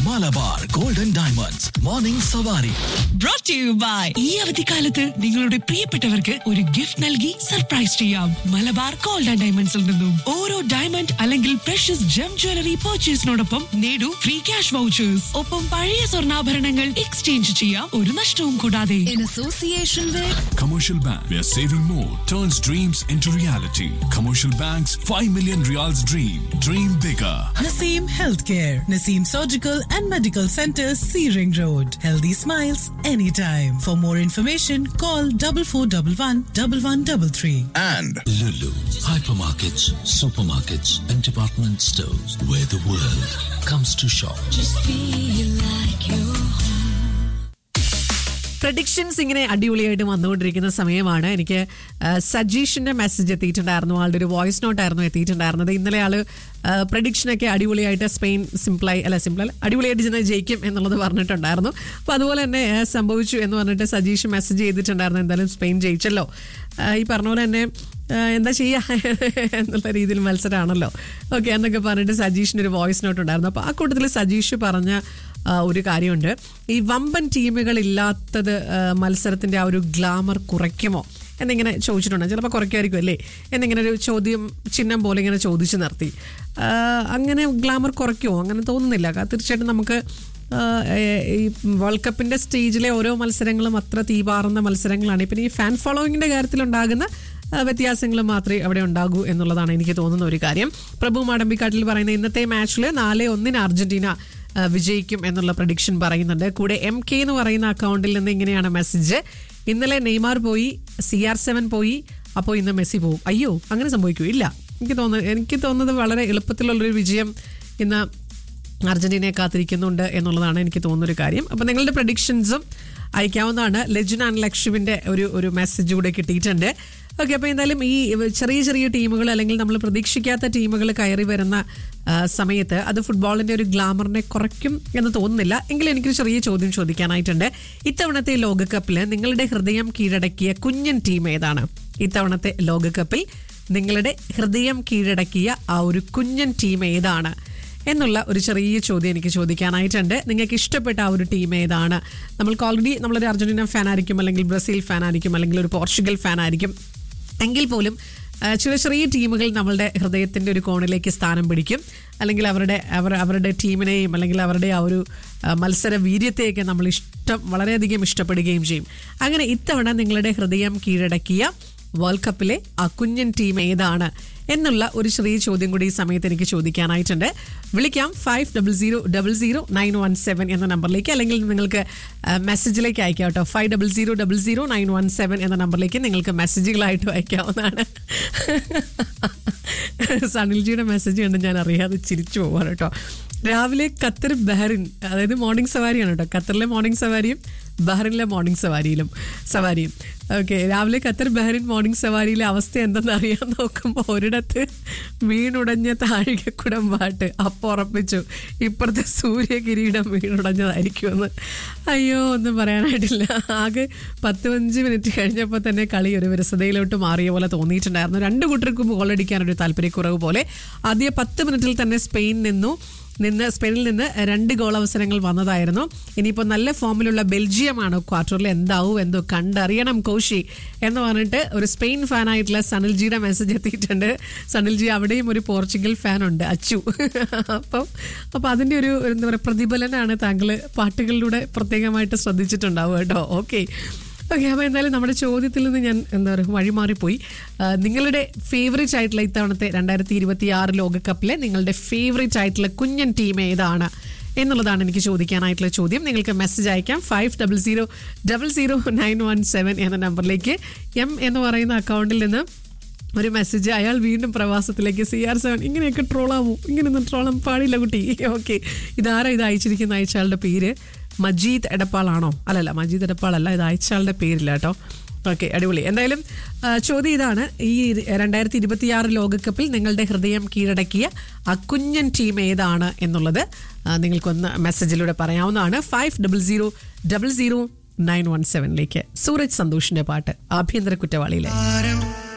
Malabar golden diamonds morning സവാരി brought to you by ഈ അവധിക്കാലത്ത് നിങ്ങളുടെ പ്രിയപ്പെട്ടവർക്ക് ഒരു ഗിഫ്റ്റ് നൽകി സർപ്രൈസ് ചെയ്യാം മലബാർ ഗോൾഡ് ആൻഡ് ഡയമണ്ട്സിൽ നിന്നും ഓരോ ഡയമണ്ട് അല്ലെങ്കിൽ പ്രഷ്യസ് ജം ജ്വല്ലറി പർച്ചേസിനോടൊപ്പം നേടൂ ഫ്രീ ക്യാഷ് വൗച്ചേഴ്സ് ഒപ്പം പഴയ സ്വർണ്ണാഭരണങ്ങൾ എക്സ്ചേഞ്ച് ചെയ്യാം ഒരു നഷ്ടവും കൂടാതെ in association with Commercial Bank, where saving more turns dreams into reality. Commercial Bank's 5 million reals dream. Dream bigger. Naseem Healthcare, Naseem Surgical and Medical Center, Searing Road. Healthy smiles anytime. For more information, call double four double one double one double three. and Lulu, hypermarkets, supermarkets, and department stores where the world comes to shop. Predictions ഇങ്ങനെ അടിപൊളിയായിട്ട് വന്നുകൊണ്ടിരിക്കുന്ന സമയമാണ് എനിക്ക് ആ, സജീഷിന്റെ message എത്തിയിട്ടുണ്ടായിരുന്നു ആളുടെ ഒരു voice നോട്ടായിരുന്നു എത്തിയിട്ടുണ്ടായിരുന്നത് ഇന്നലെ ആള് പ്രഡിക്ഷനൊക്കെ അടിപൊളിയായിട്ട് സ്പെയിൻ സിംപ്ലായി അല്ല സിംപ്ലൈ അടിപൊളിയായിട്ട് ചെന്ന് ജയിക്കും എന്നുള്ളത് പറഞ്ഞിട്ടുണ്ടായിരുന്നു അപ്പോൾ അതുപോലെ തന്നെ ആ, സംഭവിച്ചു എന്ന് പറഞ്ഞിട്ട് സജീഷ് മെസ്സേജ് ചെയ്തിട്ടുണ്ടായിരുന്നു എന്തായാലും സ്പെയിൻ ജയിച്ചല്ലോ ആ, ഈ പറഞ്ഞ പോലെ തന്നെ ആ, എന്താ ചെയ്യുക എന്നുള്ള രീതിയിൽ മത്സരമാണല്ലോ ഓക്കെ എന്നൊക്കെ പറഞ്ഞിട്ട് സജീഷിന് ഒരു വോയിസ് നോട്ട് ഉണ്ടായിരുന്നു അപ്പോൾ ആ കൂട്ടത്തിൽ സജീഷ് പറഞ്ഞ ആ, ഒരു കാര്യമുണ്ട് ഈ വമ്പൻ ടീമുകൾ ഇല്ലാത്തത് ആ, മത്സരത്തിന്റെ ആ ഒരു ഗ്ലാമർ കുറയ്ക്കുമോ എന്നിങ്ങനെ ചോദിച്ചിട്ടുണ്ട് ചിലപ്പോൾ കുറയ്ക്കുമായിരിക്കും അല്ലേ എന്നിങ്ങനെ ഒരു ചോദ്യം ചിഹ്നം പോലെ ഇങ്ങനെ ചോദിച്ചു നിർത്തി ആ, അങ്ങനെ ഗ്ലാമർ കുറയ്ക്കുമോ അങ്ങനെ തോന്നുന്നില്ല കാ- തീർച്ചയായിട്ടും നമുക്ക് ആ, ഏ- ഈ വേൾഡ് കപ്പിന്റെ സ്റ്റേജിലെ ഓരോ മത്സരങ്ങളും അത്ര തീപാറുന്ന മത്സരങ്ങളാണ് പിന്നെ ഈ ഫാൻ ഫോളോയിങ്ങിന്റെ കാര്യത്തിലുണ്ടാകുന്ന ആ, വ്യത്യാസങ്ങൾ മാത്രമേ അവിടെ ഉണ്ടാകൂ എന്നുള്ളതാണ് എനിക്ക് തോന്നുന്ന ഒരു കാര്യം പ്രഭു മാടമ്പിക്കാട്ടിൽ പറയുന്ന ഇന്നത്തെ മാച്ചിൽ നാല് ഒന്നിന് അർജന്റീന ആ, വിജയിക്കും എന്നുള്ള പ്രഡിക്ഷൻ പറയുന്നുണ്ട് കൂടെ എം കെ എന്ന് പറയുന്ന അക്കൗണ്ടിൽ നിന്ന് ഇങ്ങനെയാണ് മെസ്സേജ് ഇന്നലെ നെയ്മാർ പോയി സി ആർ സെവൻ പോയി അപ്പോൾ ഇന്ന് മെസ്സി പോകും അയ്യോ അങ്ങനെ സംഭവിക്കൂ ഇല്ല എനിക്ക് തോന്നുന്നത് എനിക്ക് തോന്നുന്നത് വളരെ എളുപ്പത്തിലുള്ളൊരു വിജയം ഇന്ന് അർജന്റീനയെ കാത്തിരിക്കുന്നുണ്ട് എന്നുള്ളതാണ് എനിക്ക് തോന്നുന്നൊരു കാര്യം അപ്പം നിങ്ങളുടെ പ്രഡിക്ഷൻസും അയക്കാവുന്നതാണ് ലജുൻ ആൻഡ് ലക്ഷുവിൻ്റെ ഒരു ഒരു മെസ്സേജ് കൂടെ കിട്ടിയിട്ടുണ്ട് ഓക്കെ അപ്പോൾ എന്തായാലും ഈ ചെറിയ ചെറിയ ടീമുകൾ അല്ലെങ്കിൽ നമ്മൾ പ്രതീക്ഷിക്കാത്ത ടീമുകൾ കയറി വരുന്ന ആ, സമയത്ത് അത് ഫുട്ബോളിൻ്റെ ഒരു ഗ്ലാമറിനെ കുറയ്ക്കും എന്ന് തോന്നുന്നില്ല എങ്കിലും എനിക്കൊരു ചെറിയ ചോദ്യം ചോദിക്കാനായിട്ടുണ്ട് ഇത്തവണത്തെ ലോകകപ്പിൽ നിങ്ങളുടെ ഹൃദയം കീഴടക്കിയ കുഞ്ഞൻ ടീം ഏതാണ് ഇത്തവണത്തെ ലോകകപ്പിൽ നിങ്ങളുടെ ഹൃദയം കീഴടക്കിയ ആ ഒരു കുഞ്ഞൻ ടീം ഏതാണ് എന്നുള്ള ഒരു ചെറിയ ചോദ്യം എനിക്ക് ചോദിക്കാനായിട്ടുണ്ട് നിങ്ങൾക്ക് ഇഷ്ടപ്പെട്ട ആ ഒരു ടീം ഏതാണ് നമ്മൾക്ക് ഓൾറെഡി നമ്മളൊരു അർജന്റീന ഫാൻ ആയിരിക്കും അല്ലെങ്കിൽ ബ്രസീൽ ഫാൻ ആയിരിക്കും അല്ലെങ്കിൽ ഒരു പോർച്ചുഗൽ ഫാൻ ആയിരിക്കും എങ്കിൽ പോലും ആ, ചെറിയ ചെറിയ ടീമുകൾ നമ്മളുടെ ഹൃദയത്തിൻ്റെ ഒരു കോണിലേക്ക് സ്ഥാനം പിടിക്കും അല്ലെങ്കിൽ അവരുടെ അവർ അവരുടെ ടീമിനെയും അല്ലെങ്കിൽ അവരുടെ ആ ഒരു ആ, മത്സര വീര്യത്തെയൊക്കെ നമ്മൾ ഇഷ്ടം വളരെയധികം ഇഷ്ടപ്പെടുകയും ചെയ്യും അങ്ങനെ ഇത്തവണ നിങ്ങളുടെ ഹൃദയം കീഴടക്കിയ വേൾഡ് കപ്പിലെ ആ കുഞ്ഞൻ ടീം ഏതാണ് എന്നുള്ള ഒരു ചെറിയ ചോദ്യം കൂടി ഈ സമയത്ത് എനിക്ക് ചോദിക്കാനായിട്ടുണ്ട് വിളിക്കാം five double zero double zero nine one seven എന്ന നമ്പറിലേക്ക് അല്ലെങ്കിൽ നിങ്ങൾക്ക് ആ, മെസ്സേജിലേക്ക് അയക്കാം കേട്ടോ five double zero double zero nine one seven എന്ന നമ്പറിലേക്ക് നിങ്ങൾക്ക് മെസ്സേജുകളായിട്ട് അയക്കാവുന്നതാണ് സണിൽജിയുടെ മെസ്സേജ് കണ്ട് ഞാൻ അറിയാതെ ചിരിച്ചു പോവാണ് കേട്ടോ രാവിലെ ഖത്തർ ബഹറിൻ അതായത് മോർണിംഗ് സവാരിയാണ് കേട്ടോ ഖത്തറിലെ മോർണിംഗ് സവാരിയും ബഹ്റിനിലെ മോർണിംഗ് സവാരിയിലും സവാരിയും ഓക്കെ രാവിലെ ഖത്തർ ബഹ്റിൻ മോർണിംഗ് സവാരിയിലെ അവസ്ഥ എന്തെന്ന് അറിയാൻ നോക്കുമ്പോൾ ഒരിടത്ത് വീണുടഞ്ഞ താഴികക്കുടം പാട്ട് അപ്പോൾ ഉറപ്പിച്ചു ഇപ്പുറത്തെ സൂര്യകിരീടം വീണുടഞ്ഞതായിരിക്കുമെന്ന് അയ്യോ ഒന്നും പറയാനായിട്ടില്ല ആകെ പത്ത് പതിനഞ്ച് മിനിറ്റ് കഴിഞ്ഞപ്പോൾ തന്നെ കളി ഒരു വിരസതയിലോട്ട് മാറിയ പോലെ തോന്നിയിട്ടുണ്ടായിരുന്നു രണ്ട് കൂട്ടർക്കും ഗോൾ അടിക്കാനൊരു താല്പര്യക്കുറവ് പോലെ ആദ്യ പത്ത് മിനിറ്റിൽ തന്നെ സ്പെയിൻ നിന്നു നിന്ന് സ്പെയിനിൽ നിന്ന് രണ്ട് ഗോൾ അവസരങ്ങൾ വന്നതായിരുന്നു ഇനിയിപ്പോൾ നല്ല ഫോമിലുള്ള ബെൽജിയമാണ് ക്വാർട്ടറിൽ എന്താവും എന്തോ കണ്ടറിയണം കോശി എന്ന് പറഞ്ഞിട്ട് ഒരു സ്പെയിൻ ഫാനായിട്ടുള്ള സണിൽജിയുടെ മെസ്സേജ് എത്തിയിട്ടുണ്ട് സണിൽജി അവിടെയും ഒരു പോർച്ചുഗൽ ഫാൻ ഉണ്ട് അച്ചു അപ്പം അപ്പം അതിൻ്റെ ഒരു ഒരു എന്താ പറയുക പ്രതിഫലനാണ് താങ്കൾ പാട്ടുകളിലൂടെ പ്രത്യേകമായിട്ട് ശ്രദ്ധിച്ചിട്ടുണ്ടാവും കേട്ടോ ഓക്കെ ഓക്കെ അപ്പോൾ എന്തായാലും നമ്മുടെ ചോദ്യത്തിൽ നിന്ന് ഞാൻ എന്താ പറയുക വഴിമാറിപ്പോയി ആ, നിങ്ങളുടെ ഫേവറേറ്റ് ആയിട്ടുള്ള ഇത്തവണത്തെ രണ്ടായിരത്തി ഇരുപത്തി ആറ് ലോകകപ്പിലെ നിങ്ങളുടെ ഫേവറേറ്റ് ആയിട്ടുള്ള കുഞ്ഞൻ ടീം ഏതാണ് എന്നുള്ളതാണ് എനിക്ക് ചോദിക്കാനായിട്ടുള്ള ചോദ്യം നിങ്ങൾക്ക് മെസ്സേജ് അയക്കാം five double zero double zero nine one seven എന്ന നമ്പറിലേക്ക് എം എന്ന് പറയുന്ന അക്കൗണ്ടിൽ നിന്ന് ഒരു മെസ്സേജ് അയാൾ വീണ്ടും പ്രവാസത്തിലേക്ക് സി ആർ സെവൻ ഇങ്ങനെയൊക്കെ ട്രോളാവൂ ഇങ്ങനെയൊന്നും ട്രോളാൻ പാടില്ല കുട്ടി ഓക്കെ ഇതാരാ ഇത് അയച്ചിരിക്കുന്ന അയച്ചയാളുടെ പേര് മജീദ് എടപ്പാളാണോ അല്ലല്ല മജീദ് എടപ്പാളല്ല ഇത് അയച്ചയാളുടെ പേരില്ല കേട്ടോ ഓക്കെ അടിപൊളി എന്തായാലും ആ, ചോദ്യം ഇതാണ് ഈ രണ്ടായിരത്തി ഇരുപത്തിയാറ് ലോകകപ്പിൽ നിങ്ങളുടെ ഹൃദയം കീഴടക്കിയ ആ കുഞ്ഞൻ ടീം ഏതാണ് എന്നുള്ളത് ആ, നിങ്ങൾക്കൊന്ന് മെസ്സേജിലൂടെ പറയാവുന്നതാണ് five double zero double zero nine one സെവനിലേക്ക് സൂരജ് സന്തോഷിന്റെ പാട്ട് ആഭ്യന്തര കുറ്റവാളിയിലെ